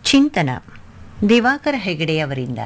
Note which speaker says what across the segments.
Speaker 1: ಚಿಂತನ ದಿವಾಕರ ಹೆಗಡೆಯವರಿಂದ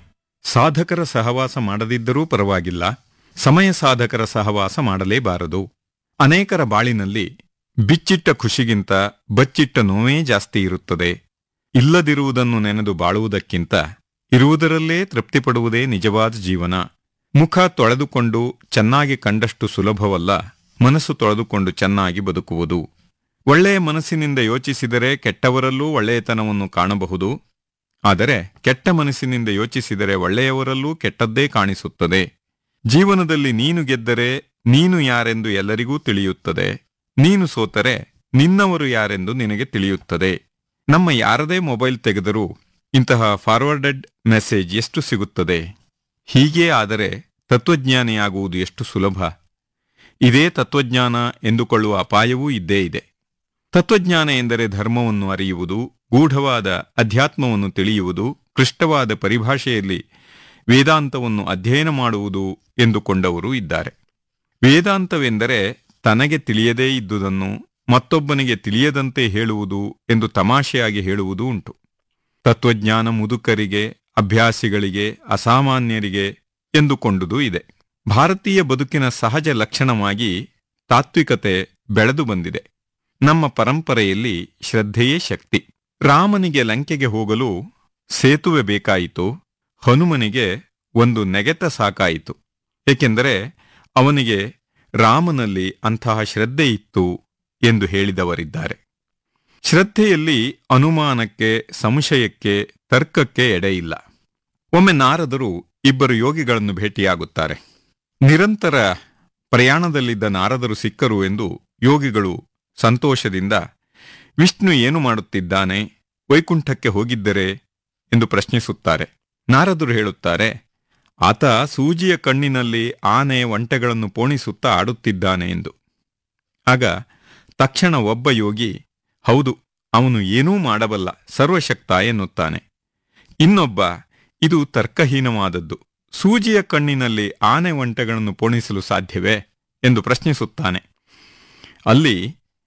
Speaker 2: ಸಾಧಕರ ಸಹವಾಸ ಮಾಡದಿದ್ದರೂ ಪರವಾಗಿಲ್ಲ ಸಮಯ ಸಾಧಕರ ಸಹವಾಸ ಮಾಡಲೇಬಾರದು ಅನೇಕರ ಬಾಳಿನಲ್ಲಿ ಬಿಚ್ಚಿಟ್ಟ ಖುಷಿಗಿಂತ ಬಚ್ಚಿಟ್ಟ ನೋವೇ ಜಾಸ್ತಿ ಇರುತ್ತದೆ ಇಲ್ಲದಿರುವುದನ್ನು ನೆನೆದು ಬಾಳುವುದಕ್ಕಿಂತ ಇರುವುದರಲ್ಲೇ ತೃಪ್ತಿಪಡುವುದೇ ನಿಜವಾದ ಜೀವನ ಮುಖ ತೊಳೆದುಕೊಂಡು ಚೆನ್ನಾಗಿ ಕಂಡಷ್ಟು ಸುಲಭವಲ್ಲ ಮನಸ್ಸು ತೊಳೆದುಕೊಂಡು ಚೆನ್ನಾಗಿ ಬದುಕುವುದು ಒಳ್ಳೆಯ ಮನಸ್ಸಿನಿಂದ ಯೋಚಿಸಿದರೆ ಕೆಟ್ಟವರಲ್ಲೂ ಒಳ್ಳೆಯತನವನ್ನು ಕಾಣಬಹುದು ಆದರೆ ಕೆಟ್ಟ ಮನಸ್ಸಿನಿಂದ ಯೋಚಿಸಿದರೆ ಒಳ್ಳೆಯವರಲ್ಲೂ ಕೆಟ್ಟದ್ದೇ ಕಾಣಿಸುತ್ತದೆ ಜೀವನದಲ್ಲಿ ನೀನು ಗೆದ್ದರೆ ನೀನು ಯಾರೆಂದು ಎಲ್ಲರಿಗೂ ತಿಳಿಯುತ್ತದೆ ನೀನು ಸೋತರೆ ನಿನ್ನವರು ಯಾರೆಂದು ನಿನಗೆ ತಿಳಿಯುತ್ತದೆ ನಮ್ಮ ಯಾರದೇ ಮೊಬೈಲ್ ತೆಗೆದರೂ ಇಂತಹ ಫಾರ್ವರ್ಡೆಡ್ ಮೆಸೇಜ್ ಎಷ್ಟು ಸಿಗುತ್ತದೆ ಹೀಗೇ ಆದರೆ ತತ್ವಜ್ಞಾನಿಯಾಗುವುದು ಎಷ್ಟು ಸುಲಭ ಇದೇ ತತ್ವಜ್ಞಾನ ಎಂದುಕೊಳ್ಳುವ ಅಪಾಯವೂ ಇದ್ದೇ ಇದೆ ತತ್ವಜ್ಞಾನ ಎಂದರೆ ಧರ್ಮವನ್ನು ಅರಿಯುವುದು ಗೂಢವಾದ ಅಧ್ಯಾತ್ಮವನ್ನು ತಿಳಿಯುವುದು ಕ್ಲಿಷ್ಟವಾದ ಪರಿಭಾಷೆಯಲ್ಲಿ ವೇದಾಂತವನ್ನು ಅಧ್ಯಯನ ಮಾಡುವುದು ಎಂದುಕೊಂಡವರು ಇದ್ದಾರೆ ವೇದಾಂತವೆಂದರೆ ತನಗೆ ತಿಳಿಯದೇ ಇದ್ದುದನ್ನು ಮತ್ತೊಬ್ಬನಿಗೆ ತಿಳಿಯದಂತೆ ಹೇಳುವುದು ಎಂದು ತಮಾಷೆಯಾಗಿ ಹೇಳುವುದೂ ಉಂಟು ತತ್ವಜ್ಞಾನ ಮುದುಕರಿಗೆ ಅಭ್ಯಾಸಿಗಳಿಗೆ ಅಸಾಮಾನ್ಯರಿಗೆ ಎಂದುಕೊಂಡುದೂ ಇದೆ ಭಾರತೀಯ ಬದುಕಿನ ಸಹಜ ಲಕ್ಷಣವಾಗಿ ತಾತ್ವಿಕತೆ ಬೆಳೆದು ಬಂದಿದೆ ನಮ್ಮ ಪರಂಪರೆಯಲ್ಲಿ ಶ್ರದ್ಧೆಯೇ ಶಕ್ತಿ ರಾಮನಿಗೆ ಲಂಕೆಗೆ ಹೋಗಲು ಸೇತುವೆ ಬೇಕಾಯಿತು ಹನುಮನಿಗೆ ಒಂದು ನೆಗೆತ ಸಾಕಾಯಿತು ಏಕೆಂದರೆ ಅವನಿಗೆ ರಾಮನಲ್ಲಿ ಅಂತಹ ಶ್ರದ್ಧೆ ಇತ್ತು ಎಂದು ಹೇಳಿದವರಿದ್ದಾರೆ ಶ್ರದ್ಧೆಯಲ್ಲಿ ಅನುಮಾನಕ್ಕೆ ಸಂಶಯಕ್ಕೆ ತರ್ಕಕ್ಕೆ ಎಡೆಯಿಲ್ಲ ಒಮ್ಮೆ ನಾರದರು ಇಬ್ಬರು ಯೋಗಿಗಳನ್ನು ಭೇಟಿಯಾಗುತ್ತಾರೆ ನಿರಂತರ ಪ್ರಯಾಣದಲ್ಲಿದ್ದ ನಾರದರು ಸಿಕ್ಕರು ಎಂದು ಯೋಗಿಗಳು ಸಂತೋಷದಿಂದ ವಿಷ್ಣು ಏನು ಮಾಡುತ್ತಿದ್ದಾನೆ ವೈಕುಂಠಕ್ಕೆ ಹೋಗಿದ್ದರೆ ಎಂದು ಪ್ರಶ್ನಿಸುತ್ತಾರೆ ನಾರದರು ಹೇಳುತ್ತಾರೆ ಆತ ಸೂಜಿಯ ಕಣ್ಣಿನಲ್ಲಿ ಆನೆ ಒಂಟೆಗಳನ್ನು ಪೋಣಿಸುತ್ತಾ ಆಡುತ್ತಿದ್ದಾನೆ ಎಂದು ಆಗ ತಕ್ಷಣ ಒಬ್ಬ ಯೋಗಿ ಹೌದು ಅವನು ಏನೂ ಮಾಡಬಲ್ಲ ಸರ್ವಶಕ್ತ ಎನ್ನುತ್ತಾನೆ ಇನ್ನೊಬ್ಬ ಇದು ತರ್ಕಹೀನವಾದದ್ದು ಸೂಜಿಯ ಕಣ್ಣಿನಲ್ಲಿ ಆನೆ ಒಂಟೆಗಳನ್ನು ಪೋಣಿಸಲು ಸಾಧ್ಯವೇ ಎಂದು ಪ್ರಶ್ನಿಸುತ್ತಾನೆ ಅಲ್ಲಿ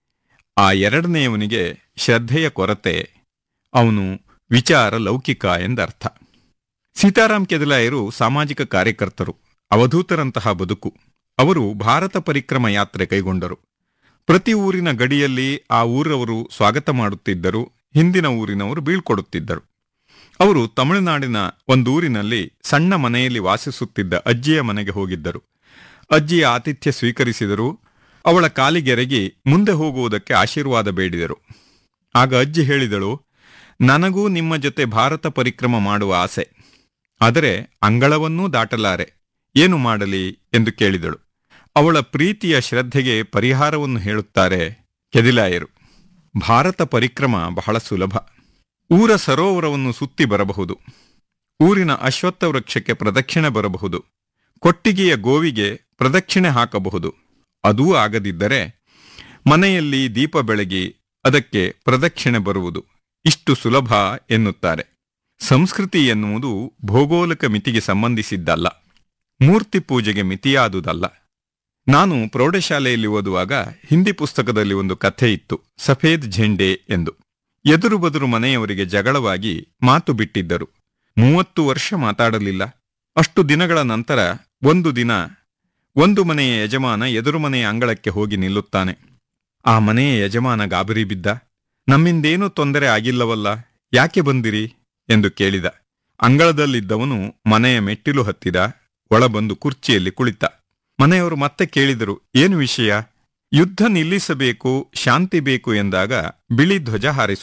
Speaker 2: ಆ ಎರಡನೆಯವನಿಗೆ ಶ್ರದ್ಧೆಯ ಕೊರತೆ ಅವನು ವಿಚಾರ ಲೌಕಿಕ ಎಂದರ್ಥ ಸೀತಾರಾಮ್ ಕೆದಲಾಯರು ಸಾಮಾಜಿಕ ಕಾರ್ಯಕರ್ತರು ಅವಧೂತರಂತಹ ಬದುಕು ಅವರು ಭಾರತ ಪರಿಕ್ರಮ ಯಾತ್ರೆ ಕೈಗೊಂಡರು ಪ್ರತಿ ಊರಿನ ಗಡಿಯಲ್ಲಿ ಆ ಊರವರು ಸ್ವಾಗತ ಮಾಡುತ್ತಿದ್ದರು ಹಿಂದಿನ ಊರಿನವರು ಬೀಳ್ಕೊಡುತ್ತಿದ್ದರು ಅವರು ತಮಿಳುನಾಡಿನ ಒಂದೂರಿನಲ್ಲಿ ಸಣ್ಣ ಮನೆಯಲ್ಲಿ ವಾಸಿಸುತ್ತಿದ್ದ ಅಜ್ಜಿಯ ಮನೆಗೆ ಹೋಗಿದ್ದರು ಅಜ್ಜಿಯ ಆತಿಥ್ಯ ಸ್ವೀಕರಿಸಿದರು ಅವಳ ಕಾಲಿಗೆರಗಿ ಮುಂದೆ ಹೋಗುವುದಕ್ಕೆ ಆಶೀರ್ವಾದ ಬೇಡಿದರು ಆಗ ಅಜ್ಜಿ ಹೇಳಿದಳು ನನಗೂ ನಿಮ್ಮ ಜೊತೆ ಭಾರತ ಪರಿಕ್ರಮ ಮಾಡುವ ಆಸೆ ಆದರೆ ಅಂಗಳವನ್ನೂ ದಾಟಲಾರೆ ಏನು ಮಾಡಲಿ ಎಂದು ಕೇಳಿದಳು ಅವಳ ಪ್ರೀತಿಯ ಶ್ರದ್ಧೆಗೆ ಪರಿಹಾರವನ್ನು ಹೇಳುತ್ತಾರೆ ಕೆದಿಲಾಯರು ಭಾರತ ಪರಿಕ್ರಮ ಬಹಳ ಸುಲಭ ಊರ ಸರೋವರವನ್ನು ಸುತ್ತಿ ಬರಬಹುದು ಊರಿನ ಅಶ್ವತ್ಥ ವೃಕ್ಷಕ್ಕೆ ಪ್ರದಕ್ಷಿಣೆ ಬರಬಹುದು ಕೊಟ್ಟಿಗೆಯ ಗೋವಿಗೆ ಪ್ರದಕ್ಷಿಣೆ ಹಾಕಬಹುದು ಅದೂ ಆಗದಿದ್ದರೆ ಮನೆಯಲ್ಲಿ ದೀಪ ಬೆಳಗಿ ಅದಕ್ಕೆ ಪ್ರದಕ್ಷಿಣೆ ಬರುವುದು ಇಷ್ಟು ಸುಲಭ ಎನ್ನುತ್ತಾರೆ ಸಂಸ್ಕೃತಿ ಎನ್ನುವುದು ಭೌಗೋಳಿಕ ಮಿತಿಗೆ ಸಂಬಂಧಿಸಿದ್ದಲ್ಲ ಮೂರ್ತಿ ಪೂಜೆಗೆ ಮಿತಿಯಾದುದಲ್ಲ ನಾನು ಪ್ರೌಢಶಾಲೆಯಲ್ಲಿ ಓದುವಾಗ ಹಿಂದಿ ಪುಸ್ತಕದಲ್ಲಿ ಒಂದು ಕಥೆ ಇತ್ತು ಸಫೇದ್ ಝೆಂಡೆ ಎಂದು ಎದುರು ಬದುರು ಮನೆಯವರಿಗೆ ಜಗಳವಾಗಿ ಮಾತು ಬಿಟ್ಟಿದ್ದರು ಮೂವತ್ತು ವರ್ಷ ಮಾತಾಡಲಿಲ್ಲ ಅಷ್ಟು ದಿನಗಳ ನಂತರ ಒಂದು ದಿನ ಒಂದು ಮನೆಯ ಯಜಮಾನ ಎದುರು ಮನೆಯ ಅಂಗಳಕ್ಕೆ ಹೋಗಿ ನಿಲ್ಲುತ್ತಾನೆ ಆ ಮನೆಯ ಯಜಮಾನ ಗಾಬರಿ ಬಿದ್ದ ನಮ್ಮಿಂದೇನೂ ತೊಂದರೆ ಆಗಿಲ್ಲವಲ್ಲ ಯಾಕೆ ಬಂದಿರಿ ಎಂದು ಕೇಳಿದ ಅಂಗಳದಲ್ಲಿದ್ದವನು ಮನೆಯ ಮೆಟ್ಟಿಲು ಹತ್ತಿದ ಒಳ ಬಂದು ಕುರ್ಚಿಯಲ್ಲಿ ಕುಳಿತ ಮನೆಯವರು ಮತ್ತೆ ಕೇಳಿದರು ಏನು ವಿಷಯ ಯುದ್ಧ ನಿಲ್ಲಿಸಬೇಕು ಶಾಂತಿ ಬೇಕು ಎಂದಾಗ ಬಿಳಿ ಧ್ವಜ ಹಾರಿಸು